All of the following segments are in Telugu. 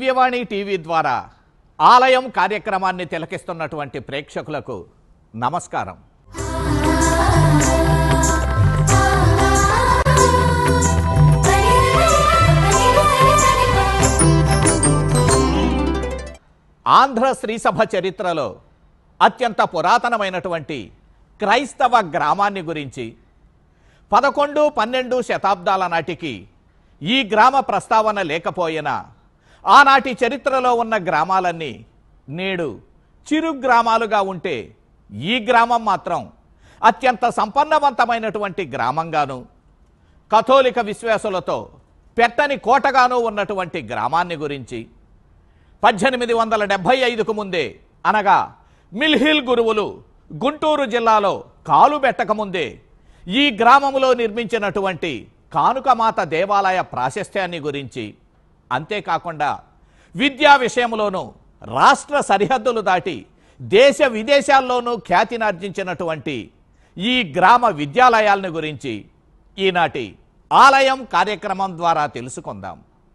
ఆర్యవాణి టీవీ ద్వారా ఆలయం కార్యక్రమాన్ని తిలకిస్తున్నటువంటి ప్రేక్షకులకు నమస్కారం ఆంధ్ర శ్రీసభ చరిత్రలో అత్యంత పురాతనమైనటువంటి క్రైస్తవ గ్రామాన్ని గురించి పదకొండు పన్నెండు శతాబ్దాల నాటికి ఈ గ్రామ ప్రస్తావన లేకపోయినా ఆనాటి చరిత్రలో ఉన్న గ్రామాలన్నీ నేడు చిరు గ్రామాలుగా ఉంటే ఈ గ్రామం మాత్రం అత్యంత సంపన్నవంతమైనటువంటి గ్రామంగాను కథోలిక విశ్వాసులతో పెట్టని కోటగాను ఉన్నటువంటి గ్రామాన్ని గురించి పద్దెనిమిది వందల డెబ్భై ఐదుకు ముందే అనగా మిల్హిల్ గురువులు గుంటూరు జిల్లాలో కాలు పెట్టకముందే ఈ గ్రామములో నిర్మించినటువంటి కానుకమాత దేవాలయ ప్రాశస్త్యాన్ని గురించి అంతేకాకుండా విద్యా విషయంలోనూ రాష్ట్ర సరిహద్దులు దాటి దేశ విదేశాల్లోనూ ఖ్యాతినార్జించినటువంటి ఈ గ్రామ విద్యాలయాలను గురించి ఈనాటి ఆలయం కార్యక్రమం ద్వారా తెలుసుకుందాం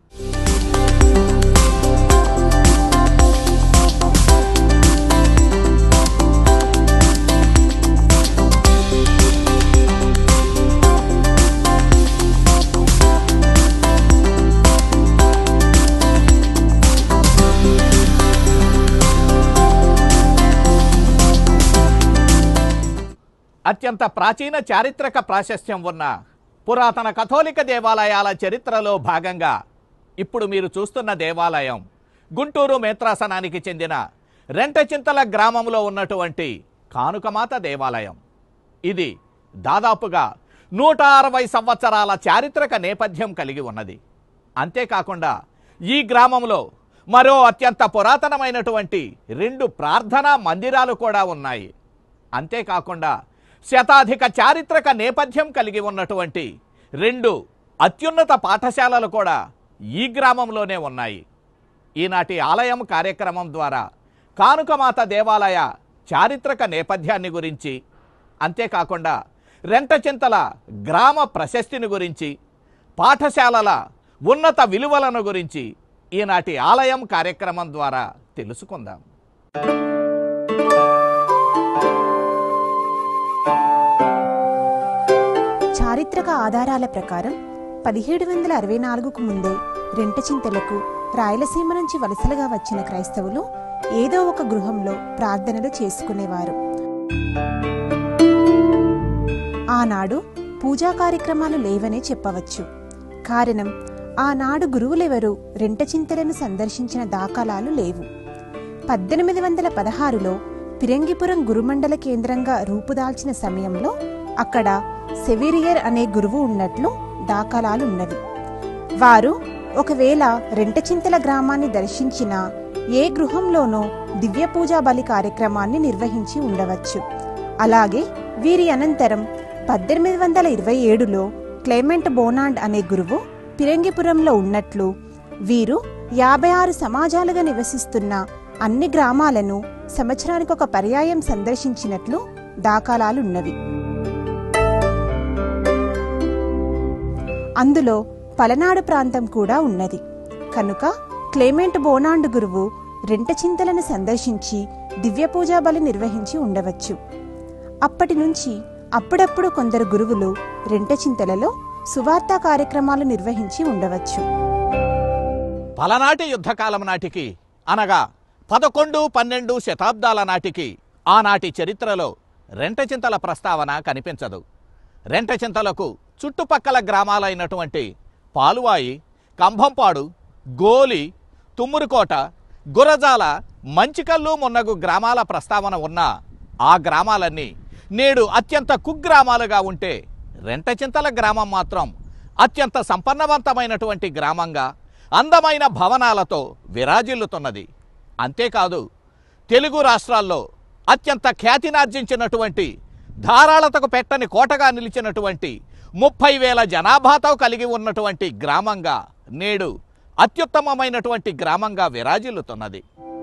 అత్యంత ప్రాచీన చారిత్రక ప్రాశస్త్యం ఉన్న పురాతన కథోలిక దేవాలయాల చరిత్రలో భాగంగా ఇప్పుడు మీరు చూస్తున్న దేవాలయం గుంటూరు మేత్రాసనానికి చెందిన రెంటచింతల గ్రామంలో ఉన్నటువంటి కానుకమాత దేవాలయం ఇది దాదాపుగా నూట అరవై సంవత్సరాల చారిత్రక నేపథ్యం కలిగి ఉన్నది అంతేకాకుండా ఈ గ్రామంలో మరో అత్యంత పురాతనమైనటువంటి రెండు ప్రార్థనా మందిరాలు కూడా ఉన్నాయి అంతేకాకుండా శతాధిక చారిత్రక నేపథ్యం కలిగి ఉన్నటువంటి రెండు అత్యున్నత పాఠశాలలు కూడా ఈ గ్రామంలోనే ఉన్నాయి ఈనాటి ఆలయం కార్యక్రమం ద్వారా కానుకమాత దేవాలయ చారిత్రక నేపథ్యాన్ని గురించి అంతేకాకుండా రెంటచింతల గ్రామ ప్రశస్తిని గురించి పాఠశాలల ఉన్నత విలువలను గురించి ఈనాటి ఆలయం కార్యక్రమం ద్వారా తెలుసుకుందాం చారిత్రక ఆధారాల ప్రకారం పదిహేడు వందల అరవై నాలుగుకు ముందే రెంటచింతలకు రాయలసీమ నుంచి వలసలుగా వచ్చిన క్రైస్తవులు ఏదో ఒక గృహంలో ప్రార్థనలు చేసుకునేవారు ఆనాడు పూజా కార్యక్రమాలు లేవనే చెప్పవచ్చు కారణం ఆనాడు గురువులెవరూ రెంటచింతలను సందర్శించిన దాఖలాలు లేవు పద్దెనిమిది వందల పదహారులో పిరంగిపురం గురుమండల కేంద్రంగా రూపుదాల్చిన సమయంలో అక్కడ సెవిరియర్ అనే గురువు ఉన్నట్లు దాఖలాలున్నవి వారు ఒకవేళ రెంటచింతల గ్రామాన్ని దర్శించిన ఏ గృహంలోనో దివ్య పూజా బలి కార్యక్రమాన్ని నిర్వహించి ఉండవచ్చు అలాగే వీరి అనంతరం పద్దెనిమిది వందల ఇరవై ఏడులో క్లైమెంట్ బోనాండ్ అనే గురువు పిరంగిపురంలో ఉన్నట్లు వీరు యాభై ఆరు సమాజాలుగా నివసిస్తున్న అన్ని గ్రామాలను సంవత్సరానికి ఒక పర్యాయం సందర్శించినట్లు దాఖలాలున్నవి అందులో పలనాడు ప్రాంతం కూడా ఉన్నది కనుక క్లేమెంట్ బోనాండ్ గురువు రెంటచింతలను సందర్శించి దివ్య పూజా బలి నిర్వహించి ఉండవచ్చు అప్పటి నుంచి అప్పుడప్పుడు కొందరు గురువులు రెంటచింతలలో సువార్తా కార్యక్రమాలు నిర్వహించి ఉండవచ్చు పలనాటి యుద్ధకాలం నాటికి అనగా పదకొండు పన్నెండు శతాబ్దాల నాటికి ఆనాటి చరిత్రలో రెంటచింతల ప్రస్తావన కనిపించదు రెంటచింతలకు చుట్టుపక్కల గ్రామాలైనటువంటి పాలువాయి కంభంపాడు గోలి తుమ్మురుకోట గురజాల మంచికల్లు మున్నగు గ్రామాల ప్రస్తావన ఉన్న ఆ గ్రామాలన్నీ నేడు అత్యంత కుగ్రామాలుగా ఉంటే రెంటచింతల గ్రామం మాత్రం అత్యంత సంపన్నవంతమైనటువంటి గ్రామంగా అందమైన భవనాలతో విరాజిల్లుతున్నది అంతేకాదు తెలుగు రాష్ట్రాల్లో అత్యంత ఖ్యాతినార్జించినటువంటి ధారాళతకు పెట్టని కోటగా నిలిచినటువంటి ముప్పై వేల జనాభాతో కలిగి ఉన్నటువంటి గ్రామంగా నేడు అత్యుత్తమమైనటువంటి గ్రామంగా విరాజిల్లుతున్నది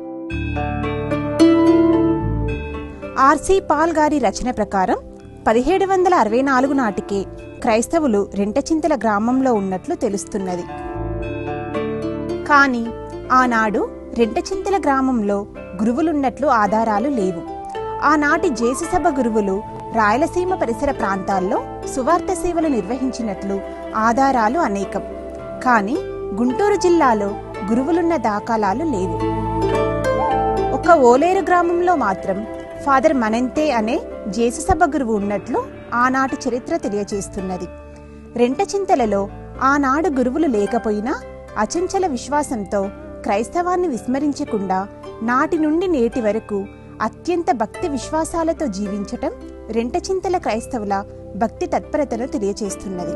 ఆర్సి పాల్ గారి రచన ప్రకారం పదిహేడు వందల అరవై నాలుగు నాటికే క్రైస్తవులు రెంటచింతల గ్రామంలో ఉన్నట్లు తెలుస్తున్నది కానీ ఆనాడు రెంటచింతల గ్రామంలో గురువులున్నట్లు ఆధారాలు లేవు ఆనాటి జేసుసభ గురువులు రాయలసీమ పరిసర ప్రాంతాల్లో సువార్త సేవలు నిర్వహించినట్లు ఆధారాలు అనేకం కానీ గుంటూరు జిల్లాలో గురువులున్న దాఖలాలు లేవు ఒక ఓలేరు గ్రామంలో మాత్రం ఫాదర్ మనంతే అనే జేసుసభ గురువు ఉన్నట్లు ఆనాటి చరిత్ర తెలియచేస్తున్నది రెంటచింతలలో ఆనాడు గురువులు లేకపోయినా అచంచల విశ్వాసంతో క్రైస్తవాన్ని విస్మరించకుండా నాటి నుండి నేటి వరకు అత్యంత భక్తి విశ్వాసాలతో జీవించటం రెంటచింతల క్రైస్తవుల భక్తి తత్పరతను తెలియచేస్తున్నది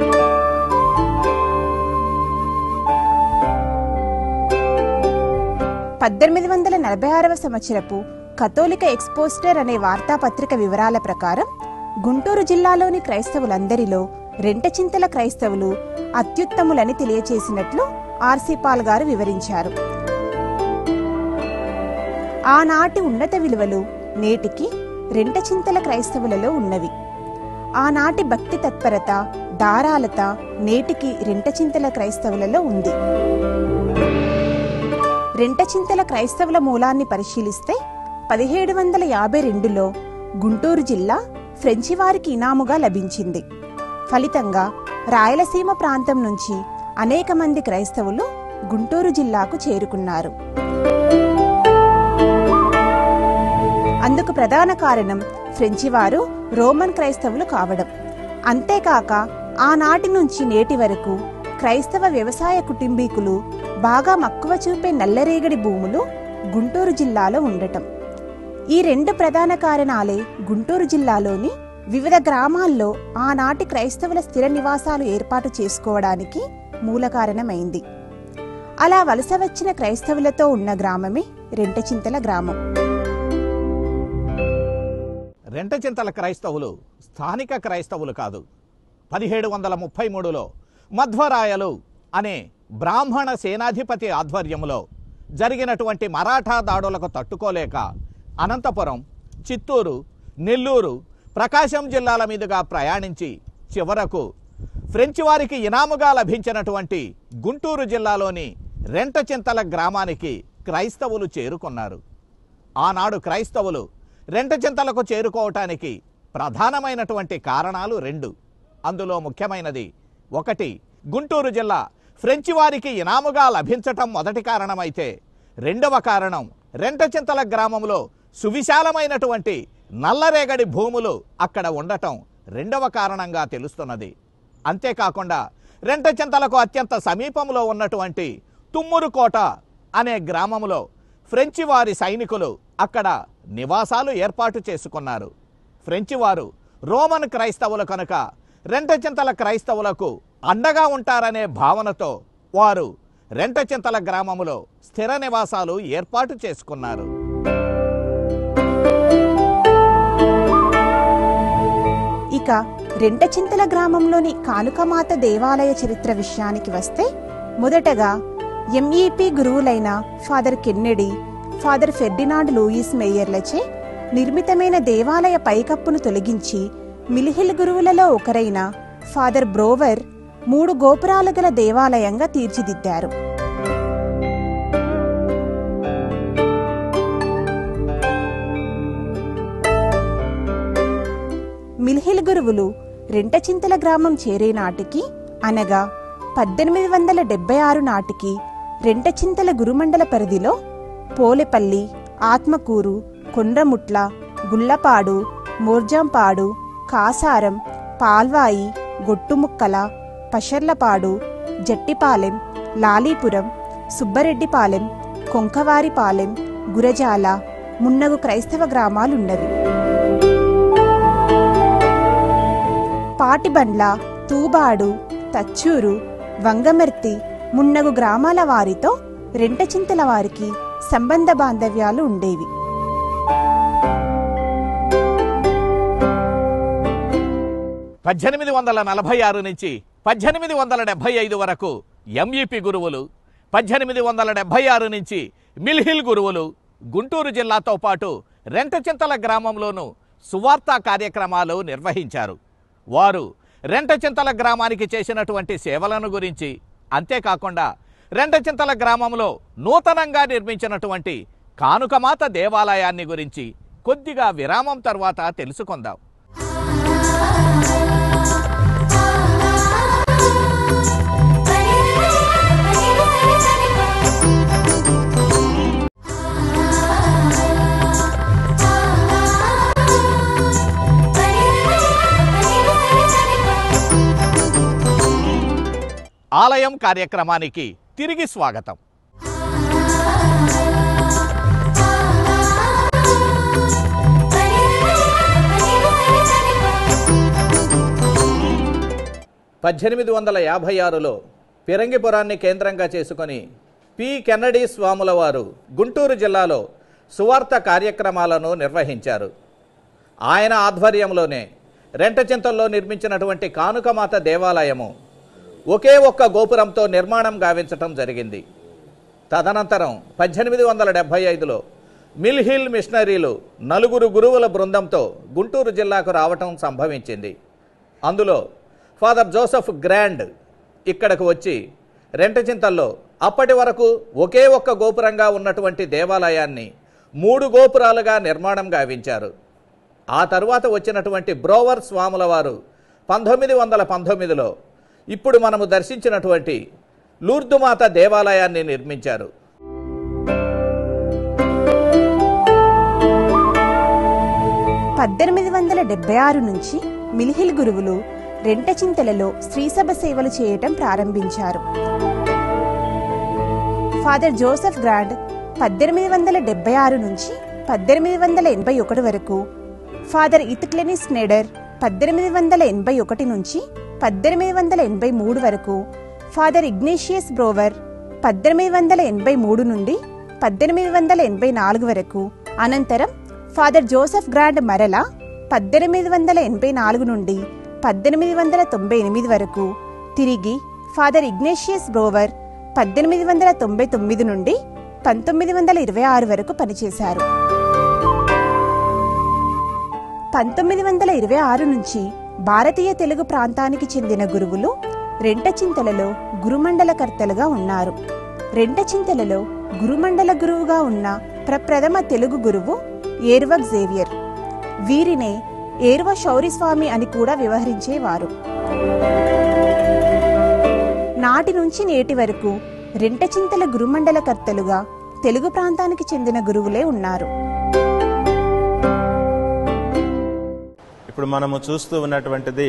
పద్దెనిమిది వందల నలభై ఆరవ సంవత్సరపు కథోలిక ఎక్స్పోస్టర్ అనే వార్తాపత్రిక వివరాల ప్రకారం గుంటూరు జిల్లాలోని క్రైస్తవులందరిలో రెంటచింతల క్రైస్తవులు అత్యుత్తములని తెలియచేసినట్లు ఆర్సీ పాల్ గారు వివరించారు ఆనాటి ఉన్నత విలువలు నేటికి రెంటచింతల క్రైస్తవులలో ఉన్నవి ఆనాటి భక్తి తత్పరత దారాలత నేటికి రెంటచింతల క్రైస్తవులలో ఉంది రెంటచింతల క్రైస్తవుల మూలాన్ని పరిశీలిస్తే పదిహేడు వందల యాభై రెండులో గుంటూరు జిల్లా ఫ్రెంచి వారికి ఇనాముగా లభించింది ఫలితంగా రాయలసీమ ప్రాంతం నుంచి అనేక మంది క్రైస్తవులు గుంటూరు జిల్లాకు చేరుకున్నారు అందుకు ప్రధాన కారణం ఫ్రెంచి వారు రోమన్ క్రైస్తవులు కావడం అంతేకాక ఆనాటి నుంచి నేటి వరకు క్రైస్తవ వ్యవసాయ కుటుంబీకులు బాగా మక్కువ చూపే నల్లరేగడి భూములు గుంటూరు జిల్లాలో ఉండటం ఈ రెండు ప్రధాన కారణాలే గుంటూరు జిల్లాలోని వివిధ గ్రామాల్లో ఆనాటి క్రైస్తవుల స్థిర నివాసాలు ఏర్పాటు చేసుకోవడానికి మూల కారణమైంది అలా వలస వచ్చిన క్రైస్తవులతో ఉన్న గ్రామమే రెంటచింతల గ్రామం రెంటచింతల క్రైస్తవులు స్థానిక క్రైస్తవులు కాదు పదిహేడు వందల ముప్పై మూడులో మధ్వరాయలు అనే బ్రాహ్మణ సేనాధిపతి ఆధ్వర్యంలో జరిగినటువంటి మరాఠా దాడులకు తట్టుకోలేక అనంతపురం చిత్తూరు నెల్లూరు ప్రకాశం జిల్లాల మీదుగా ప్రయాణించి చివరకు ఫ్రెంచి వారికి ఇనాముగా లభించినటువంటి గుంటూరు జిల్లాలోని రెంటచింతల గ్రామానికి క్రైస్తవులు చేరుకున్నారు ఆనాడు క్రైస్తవులు రెంటచింతలకు చేరుకోవటానికి ప్రధానమైనటువంటి కారణాలు రెండు అందులో ముఖ్యమైనది ఒకటి గుంటూరు జిల్లా ఫ్రెంచి వారికి ఇనాముగా లభించటం మొదటి కారణమైతే రెండవ కారణం రెంటచింతల గ్రామంలో సువిశాలమైనటువంటి నల్లరేగడి భూములు అక్కడ ఉండటం రెండవ కారణంగా తెలుస్తున్నది అంతేకాకుండా రెంటచింతలకు అత్యంత సమీపంలో ఉన్నటువంటి తుమ్మురుకోట అనే గ్రామంలో ఫ్రెంచి వారి సైనికులు అక్కడ నివాసాలు ఏర్పాటు చేసుకున్నారు ఫ్రెంచి వారు రోమన్ క్రైస్తవులు కనుక రెంటచింతల క్రైస్తవులకు అండగా ఉంటారనే భావనతో వారు రెంటచింతల గ్రామములో స్థిర నివాసాలు ఏర్పాటు చేసుకున్నారు ఇక రెంటచింతల గ్రామంలోని కానుకమాత దేవాలయ చరిత్ర విషయానికి వస్తే మొదటగా ఎంఈపి గురువులైన father Kennedy father Ferdinand Louis మేయర్లచే నిర్మితమైన దేవాలయ పైకప్పును తొలగించి మిలిహిల్ గురువులలో ఒకరైన ఫాదర్ బ్రోవర్ మూడు గోపురాలు గల దేవాలయంగా తీర్చిదిద్దారు మిల్హిల్ గురువులు రెంటచింతల గ్రామం చేరే నాటికి అనగా పద్దెనిమిది వందల డెబ్బై ఆరు నాటికి రెంటచింతల గురుమండల పరిధిలో పోలెపల్లి ఆత్మకూరు కొండ్రముట్ల గుల్లపాడు మోర్జాంపాడు కాసారం పాల్వాయి గొట్టుముక్కల పషర్లపాడు జట్టిపాలెం లాలీపురం సుబ్బరెడ్డిపాలెం కొంకవారిపాలెం గురజాల మున్నగు క్రైస్తవ గ్రామాలున్నవి పాటిబండ్ల తూబాడు తచ్చూరు వంగమర్తి మున్నగు గ్రామాల వారితో రెంటచింతల వారికి సంబంధ బాంధవ్యాలు ఉండేవి పద్దెనిమిది వందల నలభై ఆరు నుంచి పద్దెనిమిది వందల డెబ్భై ఐదు వరకు ఎంఈపి గురువులు పద్దెనిమిది వందల డెబ్భై ఆరు నుంచి మిల్హిల్ గురువులు గుంటూరు జిల్లాతో పాటు రెంటచింతల గ్రామంలోనూ సువార్తా కార్యక్రమాలు నిర్వహించారు వారు రెంటచింతల గ్రామానికి చేసినటువంటి సేవలను గురించి అంతేకాకుండా రెంటచింతల గ్రామంలో నూతనంగా నిర్మించినటువంటి కానుకమాత దేవాలయాన్ని గురించి కొద్దిగా విరామం తర్వాత తెలుసుకుందాం ఆలయం కార్యక్రమానికి తిరిగి స్వాగతం పద్దెనిమిది వందల యాభై ఆరులో పిరంగిపురాన్ని కేంద్రంగా చేసుకొని పి కెన్నడీ స్వాముల వారు గుంటూరు జిల్లాలో సువార్త కార్యక్రమాలను నిర్వహించారు ఆయన ఆధ్వర్యంలోనే రెంటచింతల్లో నిర్మించినటువంటి కానుకమాత దేవాలయము ఒకే ఒక్క గోపురంతో నిర్మాణం గావించటం జరిగింది తదనంతరం పద్దెనిమిది వందల డెబ్భై ఐదులో మిల్హిల్ మిషనరీలు నలుగురు గురువుల బృందంతో గుంటూరు జిల్లాకు రావటం సంభవించింది అందులో ఫాదర్ జోసెఫ్ గ్రాండ్ ఇక్కడకు వచ్చి రెంటచింతల్లో అప్పటి వరకు ఒకే ఒక్క గోపురంగా ఉన్నటువంటి దేవాలయాన్ని మూడు గోపురాలుగా నిర్మాణం గావించారు ఆ తరువాత వచ్చినటువంటి బ్రోవర్ స్వాముల వారు పంతొమ్మిది వందల పంతొమ్మిదిలో ఇప్పుడు మనము దర్శించినటువంటి లూర్దుమాత దేవాలయాన్ని నిర్మించారు పద్దెనిమిది వందల డెబ్బై ఆరు నుంచి మిలిహిల్ గురువులు రెంటచింతలలో స్త్రీసభ సేవలు చేయటం ప్రారంభించారు ఫాదర్ జోసెఫ్ గ్రాండ్ పద్దెనిమిది వందల డెబ్బై ఆరు నుంచి పద్దెనిమిది వందల ఎనభై ఒకటి వరకు ఫాదర్ ఇత్క్లెనిస్ నెడర్ పద్దెనిమిది వందల ఎనభై ఒకటి నుంచి పద్దెనిమిది వందల ఎనభై మూడు వరకు ఫాదర్ ఇగ్నేషియస్ బ్రోవర్ పద్దెనిమిది వందల ఎనభై మూడు నుండి పద్దెనిమిది వందల ఎనభై నాలుగు వరకు అనంతరం ఫాదర్ జోసెఫ్ గ్రాండ్ మరల పద్దెనిమిది వందల ఎనభై నాలుగు నుండి పద్దెనిమిది వందల తొంభై ఎనిమిది వరకు తిరిగి ఫాదర్ ఇగ్నేషియస్ బ్రోవర్ పద్దెనిమిది వందల తొంభై తొమ్మిది నుండి పంతొమ్మిది వందల ఇరవై ఆరు వరకు పనిచేశారు పంతొమ్మిది వందల ఇరవై ఆరు నుంచి భారతీయ తెలుగు ప్రాంతానికి చెందిన గురువులు రెంటచింతలలో గురుమండలకర్తలుగా ఉన్నారు రెంటచింతలలో గురుమండల గురువుగా ఉన్న ప్రప్రథమ తెలుగు గురువు ఏర్వ జేవియర్ వీరినే ఏర్వ శౌరిస్వామి అని కూడా వ్యవహరించేవారు నాటి నుంచి నేటి వరకు రెంటచింతల గురుమండలకర్తలుగా తెలుగు ప్రాంతానికి చెందిన గురువులే ఉన్నారు ఇప్పుడు మనము చూస్తూ ఉన్నటువంటిది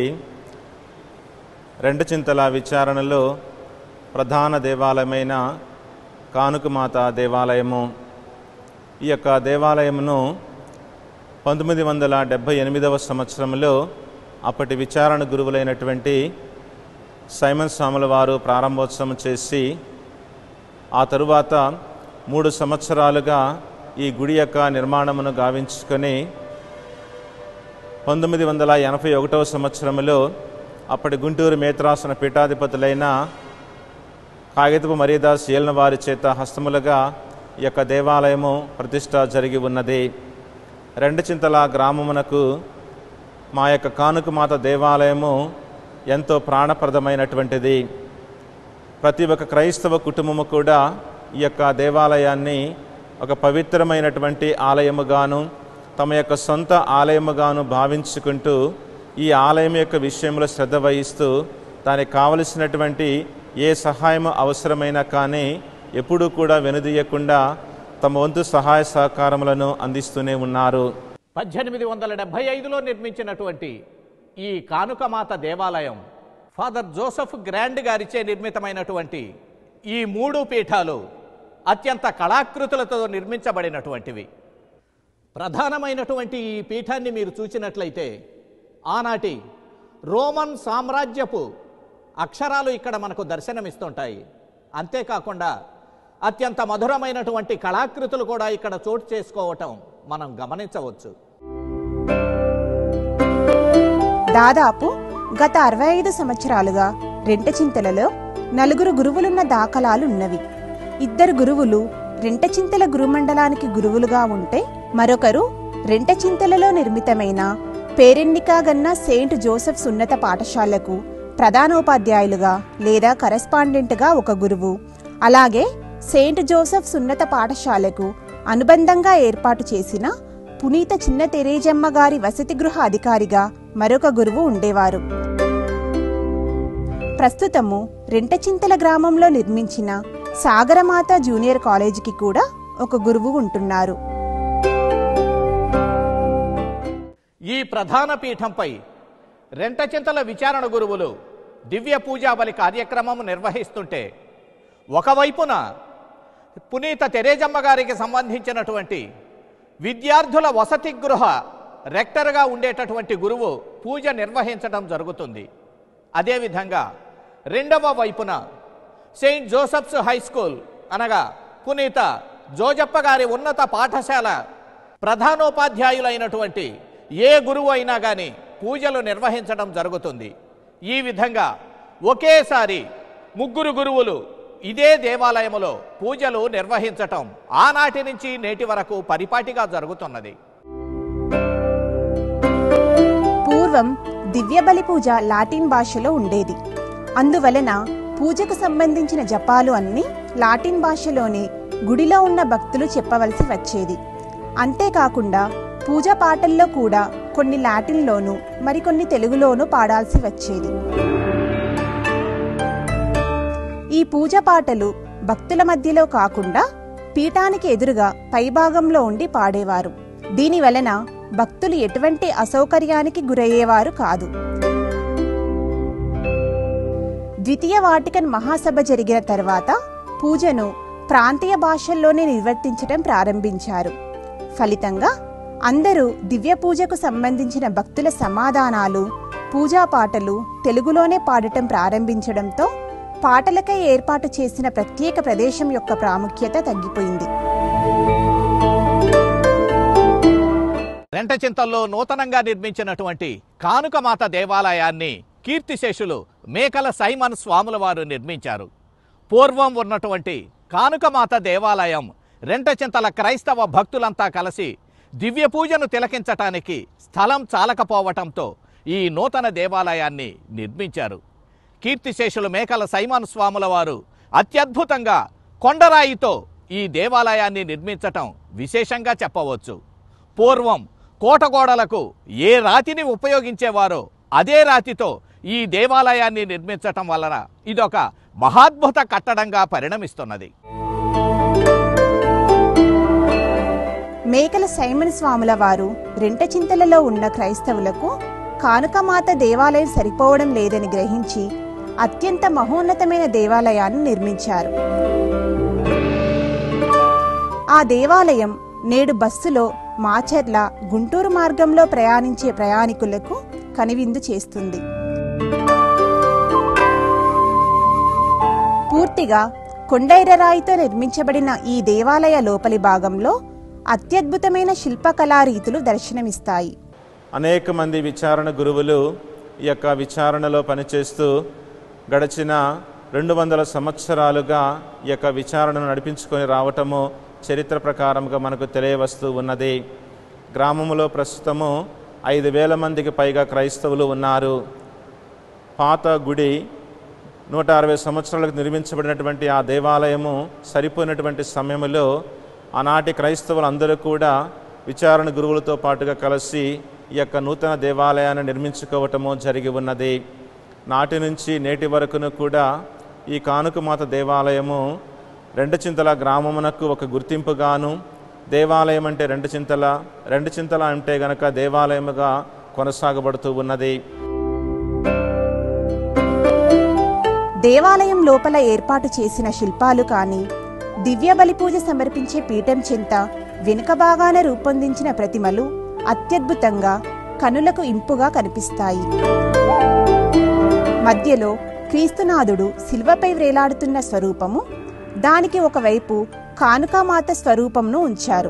రెండు చింతల విచారణలో ప్రధాన దేవాలయమైన కానుకమాత దేవాలయము ఈ యొక్క దేవాలయమును పంతొమ్మిది వందల డెబ్భై ఎనిమిదవ సంవత్సరంలో అప్పటి విచారణ గురువులైనటువంటి సైమన్ స్వాముల వారు ప్రారంభోత్సవం చేసి ఆ తరువాత మూడు సంవత్సరాలుగా ఈ గుడి యొక్క నిర్మాణమును గావించుకొని పంతొమ్మిది వందల ఎనభై ఒకటవ సంవత్సరంలో అప్పటి గుంటూరు మేత్రాసన పీఠాధిపతులైన కాగితపు మరీదాస్ ఏలిన వారి చేత హస్తములుగా ఈ యొక్క దేవాలయము ప్రతిష్ట జరిగి ఉన్నది రెండు చింతల గ్రామమునకు మా యొక్క కానుకమాత దేవాలయము ఎంతో ప్రాణప్రదమైనటువంటిది ప్రతి ఒక్క క్రైస్తవ కుటుంబము కూడా ఈ యొక్క దేవాలయాన్ని ఒక పవిత్రమైనటువంటి ఆలయముగాను తమ యొక్క సొంత ఆలయముగాను భావించుకుంటూ ఈ ఆలయం యొక్క విషయంలో శ్రద్ధ వహిస్తూ దానికి కావలసినటువంటి ఏ సహాయం అవసరమైనా కానీ ఎప్పుడూ కూడా వెనుదీయకుండా తమ వంతు సహాయ సహకారములను అందిస్తూనే ఉన్నారు పద్దెనిమిది వందల డెబ్భై ఐదులో నిర్మించినటువంటి ఈ కానుకమాత దేవాలయం ఫాదర్ జోసెఫ్ గ్రాండ్ గారిచే నిర్మితమైనటువంటి ఈ మూడు పీఠాలు అత్యంత కళాకృతులతో నిర్మించబడినటువంటివి ప్రధానమైనటువంటి ఈ పీఠాన్ని మీరు చూసినట్లయితే ఆనాటి రోమన్ సామ్రాజ్యపు అక్షరాలు ఇక్కడ మనకు దర్శనమిస్తుంటాయి అంతేకాకుండా అత్యంత మధురమైనటువంటి కళాకృతులు కూడా ఇక్కడ చోటు చేసుకోవటం మనం గమనించవచ్చు దాదాపు గత అరవై ఐదు సంవత్సరాలుగా రెంటచింతలలో నలుగురు గురువులున్న దాఖలాలు ఉన్నవి ఇద్దరు గురువులు రెంటచింతల గురుమండలానికి గురువులుగా ఉంటే మరొకరు రెంటచింతలలో నిర్మితమైన పేరెన్నికాగన్న సెయింట్ జోసెఫ్స్ ఉన్నత పాఠశాలకు ప్రధానోపాధ్యాయులుగా లేదా కరెస్పాండెంట్గా ఒక గురువు అలాగే సెయింట్ జోసెఫ్స్ ఉన్నత పాఠశాలకు అనుబంధంగా ఏర్పాటు చేసిన పునీత చిన్న తెరేజమ్మ గారి వసతి గృహ అధికారిగా మరొక గురువు ఉండేవారు ప్రస్తుతము రెంటచింతల గ్రామంలో నిర్మించిన సాగరమాత జూనియర్ కాలేజీకి కూడా ఒక గురువు ఉంటున్నారు ఈ ప్రధాన పీఠంపై రెంటచింతల విచారణ గురువులు దివ్య పూజాబలి కార్యక్రమం నిర్వహిస్తుంటే ఒకవైపున పునీత తెరేజమ్మ గారికి సంబంధించినటువంటి విద్యార్థుల వసతి గృహ రెక్టర్గా ఉండేటటువంటి గురువు పూజ నిర్వహించడం జరుగుతుంది అదేవిధంగా రెండవ వైపున సెయింట్ జోసెఫ్స్ హై స్కూల్ అనగా పునీత జోజప్ప గారి ఉన్నత పాఠశాల ప్రధానోపాధ్యాయులైనటువంటి ఏ గురువు అయినా కానీ పూజలు నిర్వహించడం జరుగుతుంది ఈ విధంగా ఒకేసారి ముగ్గురు గురువులు ఇదే దేవాలయములో పూజలు నిర్వహించటం ఆనాటి నుంచి నేటి వరకు పరిపాటిగా జరుగుతున్నది పూర్వం దివ్యబలి పూజ లాటిన్ భాషలో ఉండేది అందువలన పూజకు సంబంధించిన జపాలు అన్నీ లాటిన్ భాషలోనే గుడిలో ఉన్న భక్తులు చెప్పవలసి వచ్చేది అంతేకాకుండా పూజ పాటల్లో కూడా కొన్ని లాటిన్లోనూ మరికొన్ని తెలుగులోనూ పాడాల్సి వచ్చేది ఈ పూజ పాటలు భక్తుల మధ్యలో కాకుండా పీఠానికి ఎదురుగా పైభాగంలో ఉండి పాడేవారు దీని వలన భక్తులు ఎటువంటి అసౌకర్యానికి గురయ్యేవారు కాదు ద్వితీయ వాటికన్ మహాసభ జరిగిన తర్వాత పూజను ప్రాంతీయ భాషల్లోనే నిర్వర్తించటం ప్రారంభించారు ఫలితంగా అందరూ దివ్య పూజకు సంబంధించిన భక్తుల సమాధానాలు పూజా పాటలు తెలుగులోనే పాడటం ప్రారంభించడంతో పాటలకై ఏర్పాటు చేసిన ప్రత్యేక ప్రదేశం యొక్క ప్రాముఖ్యత తగ్గిపోయింది రెంటచింతల్లో నూతనంగా నిర్మించినటువంటి కానుకమాత దేవాలయాన్ని కీర్తిశేషులు మేకల సైమన్ స్వాముల వారు నిర్మించారు పూర్వం ఉన్నటువంటి కానుకమాత దేవాలయం రెంటచింతల క్రైస్తవ భక్తులంతా కలిసి దివ్య పూజను తిలకించటానికి స్థలం చాలకపోవటంతో ఈ నూతన దేవాలయాన్ని నిర్మించారు కీర్తిశేషులు మేకల సైమాన్ స్వాముల వారు అత్యద్భుతంగా కొండరాయితో ఈ దేవాలయాన్ని నిర్మించటం విశేషంగా చెప్పవచ్చు పూర్వం కోటగోడలకు ఏ రాతిని ఉపయోగించేవారో అదే రాతితో ఈ దేవాలయాన్ని నిర్మించటం వలన ఇదొక మహాద్భుత కట్టడంగా పరిణమిస్తున్నది మేకల సైమన్ స్వాముల వారు రెంటచింతలలో ఉన్న క్రైస్తవులకు కానుకమాత దేవాలయం సరిపోవడం లేదని గ్రహించి అత్యంత మహోన్నతమైన దేవాలయాన్ని నిర్మించారు ఆ దేవాలయం నేడు బస్సులో మాచర్ల గుంటూరు మార్గంలో ప్రయాణించే ప్రయాణికులకు కనువిందు చేస్తుంది పూర్తిగా కొండైరరాయితో నిర్మించబడిన ఈ దేవాలయ లోపలి భాగంలో అత్యద్భుతమైన శిల్పకళా రీతులు దర్శనమిస్తాయి అనేక మంది విచారణ గురువులు ఈ యొక్క విచారణలో పనిచేస్తూ గడిచిన రెండు వందల సంవత్సరాలుగా ఈ యొక్క విచారణను నడిపించుకొని రావటము చరిత్ర ప్రకారంగా మనకు తెలియవస్తూ ఉన్నది గ్రామములో ప్రస్తుతము ఐదు వేల మందికి పైగా క్రైస్తవులు ఉన్నారు పాత గుడి నూట అరవై సంవత్సరాలకు నిర్మించబడినటువంటి ఆ దేవాలయము సరిపోయినటువంటి సమయంలో ఆనాటి క్రైస్తవులు అందరూ కూడా విచారణ గురువులతో పాటుగా కలిసి ఈ యొక్క నూతన దేవాలయాన్ని నిర్మించుకోవటము జరిగి ఉన్నది నాటి నుంచి నేటి వరకును కూడా ఈ కానుకమాత దేవాలయము రెండు చింతల గ్రామమునకు ఒక గుర్తింపుగాను దేవాలయం అంటే రెండు చింతల రెండు చింతల అంటే గనక దేవాలయముగా కొనసాగబడుతూ ఉన్నది దేవాలయం లోపల ఏర్పాటు చేసిన శిల్పాలు కానీ దివ్య బలి పూజ సమర్పించే పీఠం చెంత వెనుక భాగాన రూపొందించిన ప్రతిమలు అత్యద్భుతంగా కనులకు ఇంపుగా కనిపిస్తాయి మధ్యలో క్రీస్తునాథుడు శిల్వపై వ్రేలాడుతున్న స్వరూపము దానికి ఒకవైపు కానుకామాత స్వరూపంను ఉంచారు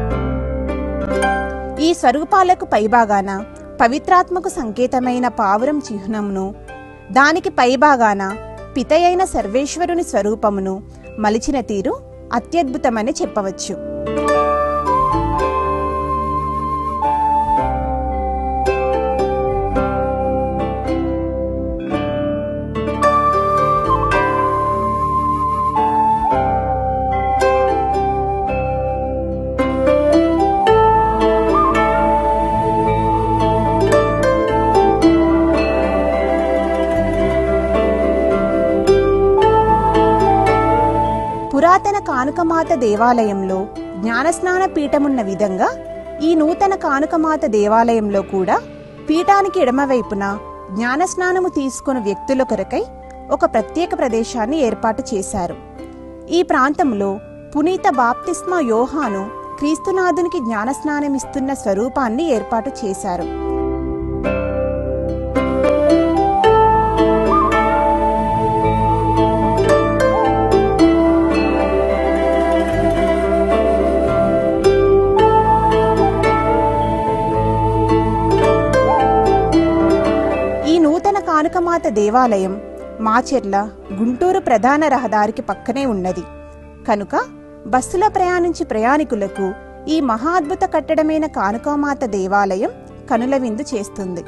ఈ స్వరూపాలకు పైభాగాన పవిత్రాత్మకు సంకేతమైన పావురం చిహ్నమును దానికి పైభాగాన పితయైన సర్వేశ్వరుని స్వరూపమును మలిచిన తీరు అత్యద్భుతమని చెప్పవచ్చు పురాతన కానుకమాత దేవాలయంలో జ్ఞానస్నాన పీఠమున్న విధంగా ఈ నూతన కానుకమాత దేవాలయంలో కూడా పీఠానికి ఎడమవైపున జ్ఞానస్నానము తీసుకుని వ్యక్తుల కొరకై ఒక ప్రత్యేక ప్రదేశాన్ని ఏర్పాటు చేశారు ఈ ప్రాంతంలో పునీత బాప్తిస్మా యోహాను క్రీస్తునాథునికి జ్ఞానస్నానమిస్తున్న స్వరూపాన్ని ఏర్పాటు చేశారు ఈ నూతన కానుకమాత దేవాలయం మాచెర్ల గుంటూరు ప్రధాన రహదారికి పక్కనే ఉన్నది కనుక బస్సులో ప్రయాణించి ప్రయాణికులకు ఈ మహా అద్భుత కట్టడమైన కానుకామాత దేవాలయం కనుల విందు చేస్తుంది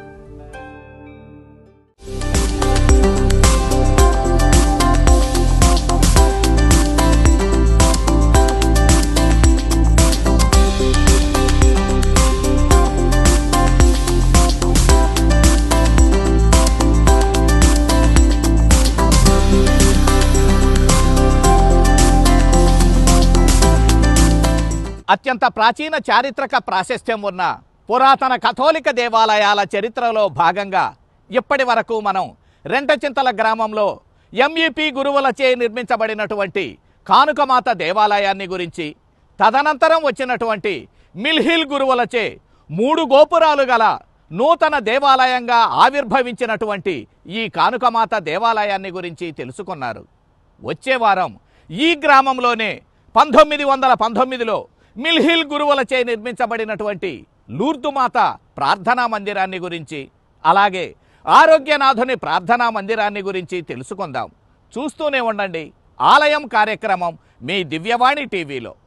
అత్యంత ప్రాచీన చారిత్రక ప్రాశస్త్యం ఉన్న పురాతన కథోలిక దేవాలయాల చరిత్రలో భాగంగా ఇప్పటి వరకు మనం రెంటచింతల గ్రామంలో ఎంఈపి గురువులచే నిర్మించబడినటువంటి కానుకమాత దేవాలయాన్ని గురించి తదనంతరం వచ్చినటువంటి మిల్హిల్ గురువులచే మూడు గోపురాలు గల నూతన దేవాలయంగా ఆవిర్భవించినటువంటి ఈ కానుకమాత దేవాలయాన్ని గురించి తెలుసుకున్నారు వచ్చే వారం ఈ గ్రామంలోనే పంతొమ్మిది వందల పంతొమ్మిదిలో మిల్హిల్ గురువులచే నిర్మించబడినటువంటి లూర్దుమాత ప్రార్థనా మందిరాన్ని గురించి అలాగే ఆరోగ్యనాథుని ప్రార్థనా మందిరాన్ని గురించి తెలుసుకుందాం చూస్తూనే ఉండండి ఆలయం కార్యక్రమం మీ దివ్యవాణి టీవీలో